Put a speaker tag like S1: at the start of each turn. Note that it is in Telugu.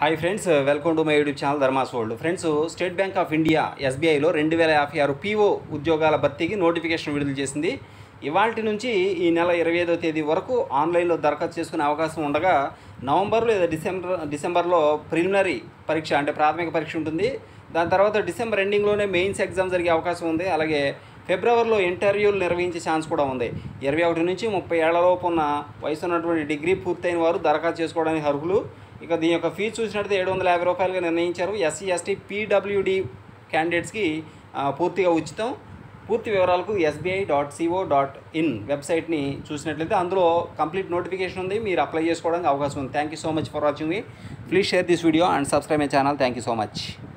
S1: hi friends welcome to my YouTube channel Dharmas world friends State Bank of India ఎస్బీఐలో రెండు వేల యాభై ఆరు పీఓ ఉద్యోగాల భర్తీకి నోటిఫికేషన్ విడుదల చేసింది ఇవాళ నుంచి ఈ నెల ఇరవై ఐదో తేదీ వరకు ఆన్లైన్లో దరఖాస్తు చేసుకునే అవకాశం ఉండగా నవంబర్ లేదా డిసెంబర్ డిసెంబర్లో ప్రిలిమినరీ పరీక్ష అంటే ప్రాథమిక పరీక్ష ఉంటుంది దాని తర్వాత డిసెంబర్ ఎండింగ్లోనే మెయిన్స్ ఎగ్జామ్ జరిగే అవకాశం ఉంది అలాగే ఫిబ్రవరిలో ఇంటర్వ్యూలు నిర్వహించే ఛాన్స్ కూడా ఉంది ఇరవై ఒకటి నుంచి ముప్పై ఏళ్లలోపు ఉన్న వయసు ఉన్నటువంటి డిగ్రీ పూర్తయిన వారు దరఖాస్తు చేసుకోవడానికి అర్హులు ఇక దీని యొక్క ఫీజు చూసినట్లయితే ఏడు వందల యాభై రూపాయలుగా నిర్ణయించారు ఎస్సీ ఎస్టీ పీడబ్ల్యూడి క్యాండిడేట్స్కి ఆ, పూర్తిగా ఉచితం పూర్తి వివరాలకు SBI dot co dot in వెబ్సైట్ని చూసినట్లయితే అందులో కంప్లీట్ నోటిఫికేషన్ ఉంది మీరు అప్లై చేసుకోవడానికి అవకాశం ఉంది thank you so much for watching మీ please share this video and subscribe my channel thank you so much